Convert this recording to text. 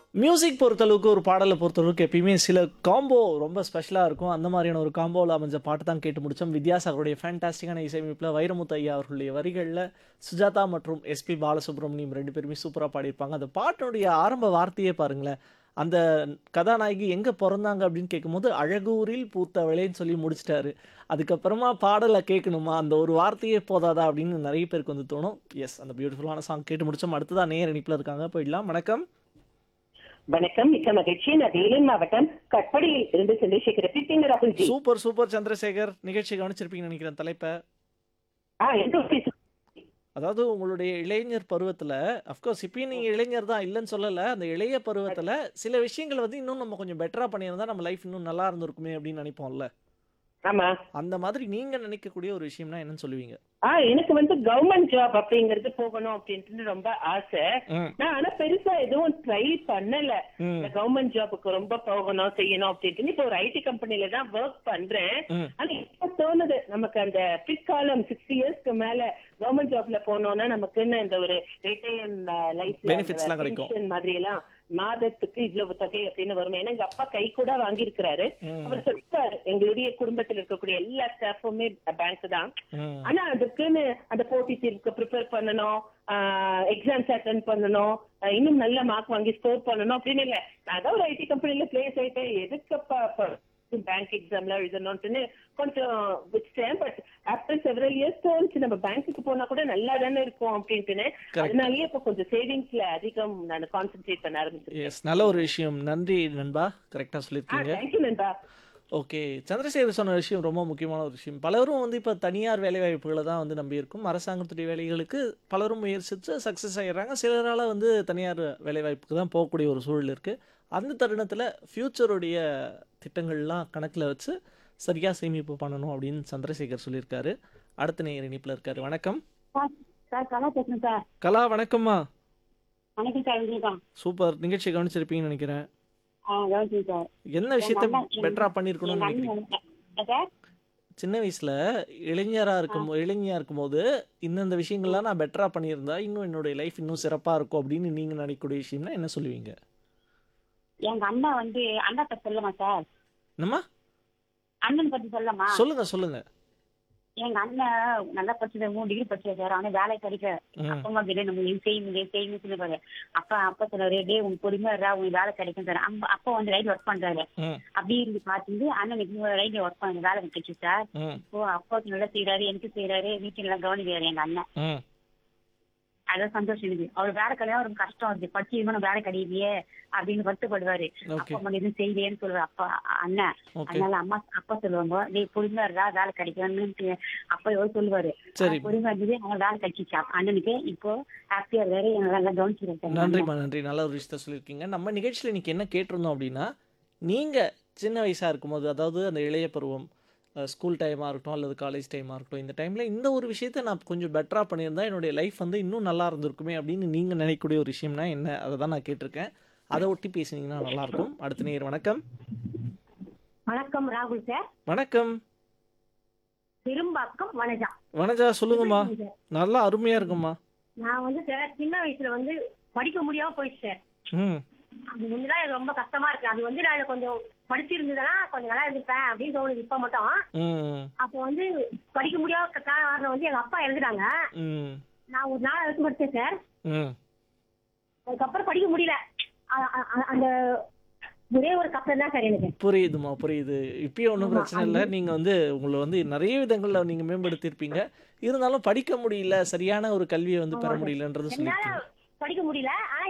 Music பொறுத்தளவுக்கு ஒரு பாடலை பொறுத்தளவுக்கு எப்பயுமே சில காம்போ ரொம்ப ஸ்பெஷலாக இருக்கும் அந்த மாதிரியான ஒரு காம்போவில் அமைஞ்ச பாட்டு தான் கேட்டு முடித்தோம் வித்யாசாகருடைய ஃபேண்டாஸ்டிக்கான இசையமைப்பில் வைரமுத்து ஐயா அவர்களுடைய வரிகளில் சுஜாதா மற்றும் எஸ்பி பாலசுப்ரமணியம் ரெண்டு பேருமே சூப்பராக பாடியிருப்பாங்க அந்த பாட்டினுடைய ஆரம்ப வார்த்தையே பாருங்களேன் அந்த கதாநாயகி எங்கே பிறந்தாங்க அப்படின்னு கேட்கும்போது அழகூரில் பூத்தவளேன்னு சொல்லி முடிச்சிட்டாரு அதுக்கப்புறமா பாடலை கேட்கணுமா அந்த ஒரு வார்த்தையே போதாதா அப்படின்னு நிறைய பேருக்கு வந்து தோணும் எஸ் அந்த பியூட்டிஃபுல்லான சாங் கேட்டு முடிச்சோம் அடுத்ததான் நேர் இணைப்பில் இருக்காங்க போயிடலாம் வணக்கம் வணக்கம் மிக்க மகிழ்ச்சி நான் வேலூர் மாவட்டம் கட்படியில் இருந்து சந்திரசேகர் பிடிங்க ராகுல்ஜி சூப்பர் சூப்பர் சந்திரசேகர் நிகழ்ச்சி கவனிச்சிருப்பீங்கன்னு நினைக்கிறேன் தலைப்பை ஆ எந்த பேசு அதாவது உங்களுடைய இளைஞர் பருவத்தில் அஃப்கோர்ஸ் இப்பயும் நீங்கள் இளைஞர் தான் இல்லைன்னு சொல்லலை அந்த இளைய பருவத்தில் சில விஷயங்கள் வந்து இன்னும் நம்ம கொஞ்சம் பெட்டராக பண்ணியிருந்தா நம்ம லைஃப் இன்னும் நல்லா இருந்திருக்குமே அப்படின்னு நினைப்போம்ல ஆமா அந்த மாதிரி நீங்கள் நினைக்கக்கூடிய ஒரு விஷயம்னா என்னன்னு சொல்லுவீங்க ஆ எனக்கு வந்து கவர்மெண்ட் ஜாப் அப்படிங்கிறது போகணும் அப்படின்ட்டு ரொம்ப ஆசை ம் நான் ஆனா பெருசா எதுவும் ட்ரை பண்ணல ம் இந்த கவர்மெண்ட் ஜாபுக்கு ரொம்ப போகணும் செய்யணும் அப்படின்ட்டு இப்போ ஒரு ஐடி கம்பெனில தான் ஒர்க் பண்றேன் ம் ஆனா இப்ப தோணுது நமக்கு அந்த பிற்காலம் சிக்ஸ் இயர்ஸ்க்கு மேல கவர்மெண்ட் ஜாப்ல போனோம்னா நமக்குன்னு இந்த ஒரு ரிட்டையர் லைஃப் Benefits எல்லாம் கிடைக்கும். மாதிரி எல்லாம் மாதத்துக்கு இவ்வளவு தொகை அப்படின்னு வரும் ஏன்னா எங்க அப்பா கை கூட வாங்கியிருக்கிறாரு ம் அவர் சொல்றாரு எங்களுடைய குடும்பத்தில் இருக்கக்கூடிய எல்லா ஸ்டாஃபுமே பேங்க் தான் ம் ஆனா அதுக்குன்னு அந்த போட்டி தேர்வுக்கு ப்ரிப்பேர் பண்ணணும் எக்ஸாம்ஸ் அட்டன் பண்ணணும் ஆஹ் இன்னும் நல்ல மார்க் வாங்கி ஸ்கோர் பண்ணணும் அப்படின்னு இல்ல நான் தான் ஒரு ஐடி கம்பெனில பிளேஸ் ஆயிட்டேன் எதுக்கப்பா பேங்க் எக்ஸாம்ல எழுதணும்னு கொஞ்சம் விட்டேன் பட் ஆஃப்டர் செவரல் இயர்ஸ் தோணுச்சு நம்ம பேங்க்குக்கு போனா கூட நல்லா தானே இருக்கும் அப்படின்ட்டுன்னு அதனாலயே இப்ப கொஞ்சம் சேவிங்ஸ்ல அதிகம் நான் கான்சென்ட்ரேட் பண்ண ஆரம்பிச்சிருக்கேன் எஸ் நல்ல ஒரு விஷயம் நன்றி நண்பா கரெக்டாக சொல்லியிருக்கீங்க தேங்க்யூ நண்பா ஓகே சந்திரசேகர் சொன்ன விஷயம் ரொம்ப முக்கியமான ஒரு விஷயம் பலரும் வந்து இப்போ தனியார் வேலைவாய்ப்புகளை தான் வந்து நம்பியிருக்கும் அரசாங்கத்துடைய வேலைகளுக்கு பலரும் முயற்சித்து சக்ஸஸ் ஆகிடுறாங்க சிலரால் வந்து தனியார் வேலைவாய்ப்புக்கு தான் போகக்கூடிய ஒரு சூழல் இருக்குது அந்த தருணத்தில் ஃப்யூச்சருடைய திட்டங்கள்லாம் கணக்கில் வச்சு சரியாக சேமிப்பு பண்ணணும் அப்படின்னு சந்திரசேகர் சொல்லியிருக்காரு அடுத்த நேர் இணைப்பில் இருக்காரு வணக்கம் சார் சார் கலா பேசுறேன் சார் கலா வணக்கம்மா வணக்கம் சார் வணக்கம் சூப்பர் நிகழ்ச்சி கவனிச்சிருப்பீங்கன்னு நினைக்கிறேன் ஆ கவனிச்சேன் சார் என்ன விஷயத்த எங்க அண்ணா- பெட்டராக பண்ணியிருக்கணும்னு எங்க நினைக்கிறீங்க அண்ணன் சார் சின்ன வயசுல இளைஞரா இருக்கும் இளைஞயா இருக்கும்போது இந்தந்த விஷயங்கள்லாம் நான் பெட்டரா பண்ணியிருந்தா இன்னும் என்னுடைய லைஃப் இன்னும் சிறப்பா இருக்கும் அப்படின்னு நீங்க நினைக்கக்கூடிய விஷயம்னா என்ன சொல்லுவீங்க எங்க அண்ணா வந்து அண்ணா பத்தி சொல்லமா சார் என்னம்மா அண்ணன் பத்தி சொல்லமா சொல்லுங்க சொல்லுங்க எங்க அண்ணன் நல்லா படிச்சது மூணு டிகிரி படிச்சது சார் அவனே வேலை கிடைக்க ம், அப்பா அம்மா கிட்ட நம்ம இது செய்யுங்க இது செய்யுங்க சொல்லுவாரு அப்பா அப்பா சொன்னாரு டே உனக்கு பொறுமையா இருக்கா உனக்கு வேலை கிடைக்கும் சார் அம்மா அப்பா வந்து ரைட் ஒர்க் பண்றாரு ம், அப்படி இருந்து பார்த்துட்டு அண்ணனுக்கு ரைட் ஒர்க் பண்ண வேலை கிடைச்சு சார் ம், இப்போ அப்பாவுக்கு நல்லா செய்யறாரு எனக்கு செய்யறாரு வீட்டுல நல்லா கவனிக்கிறாரு எங்க அண்ணன் ம். அதான் சந்தோஷம் எனக்கு அவர் வேலை கிடையாது ஒரு கஷ்டம் இருக்கு படிச்சு இன்னும் வேலை கிடைக்கலையே அப்படின்னு வருத்தப்படுவாரு ஓகே அப்பா அம்மா எதுவும் செய்யலையேன்னு சொல்லுவாரு அப்பா அண்ணன் ஓகே அதனால அம்மா அப்பா சொல்லுவாங்க டேய் பொறுமையா இருக்கா வேலை கிடைக்கணும்னு அப்பா எவ்வளவு சொல்லுவாரு சரி ஆனா, பொறுமையா இருந்தது அவங்க வேலை கிடைச்சிச்சு அப்ப அண்ணனுக்கு இப்போ ஹாப்பியா இருக்காரு எங்களை நல்லா கவனிச்சிருக்கேன் நன்றிம்மா நன்றி நல்ல ஒரு விஷயத்த சொல்லியிருக்கீங்க நம்ம நிகழ்ச்சியில் இன்னைக்கு என்ன கேட்டிருந்தோம் அப்படின்னா நீங்கள் சின்ன வயசாக இருக்கும்போது அதாவது அந்த இளைய பருவம் ஸ்கூல் டைமாக இருக்கட்டும் அல்லது காலேஜ் டைமாக இருக்கட்டும் இந்த டைமில் இந்த ஒரு விஷயத்தை நான் கொஞ்சம் பெட்டராக பண்ணியிருந்தா என்னுடைய லைஃப் வந்து இன்னும் நல்லா இருந்திருக்குமே அப்படின்னு நீங்கள் நினைக்கக்கூடிய ஒரு விஷயம்னா என்ன அதை தான் நான் கேட்டிருக்கேன் அதை ஒட்டி பேசுனீங்கன்னா நல்லாயிருக்கும் அடுத்த நேர் வணக்கம் வணக்கம் ராகுல் சார் வணக்கம் பெரும்பாக்கம் வனஜா வனஜா சொல்லுங்கம்மா நல்லா அருமையாக இருக்கும்மா நான் வந்து சார் சின்ன வயசுல வந்து படிக்க முடியாம போயிடுச்சு சார் ம் அது வந்துதான் எனக்கு ரொம்ப கஷ்டமா இருக்கு அது வந்து நான் கொஞ்சம் படிச்சிருந்ததுன்னா கொஞ்சம் நல்லா இருந்திருப்பேன் அப்படின்னு தோணுது இப்ப மட்டும் ம் அப்போ வந்து படிக்க முடியாத காரணம் வந்து எங்க அப்பா எழுதுறாங்க ம் நான் ஒரு நாள் வரைக்கும் படிச்சேன் சார் ம் அதுக்கப்புறம் படிக்க முடியல அ- அ- அ- அந்த ஒரே ஒரு கப்பல் தான் சார் எனக்கு புரியுதுமா புரியுது இப்பயும் ஒன்றும் பிரச்சனை இல்லை நீங்கள் வந்து உங்களை வந்து நிறைய விதங்களில் நீங்கள் மேம்படுத்தியிருப்பீங்க இருந்தாலும் படிக்க முடியல சரியான ஒரு கல்வியை வந்து பெற முடியலன்றது என்னால சொல்லியிருக்கீங்க படிக்க முடியல ஆனா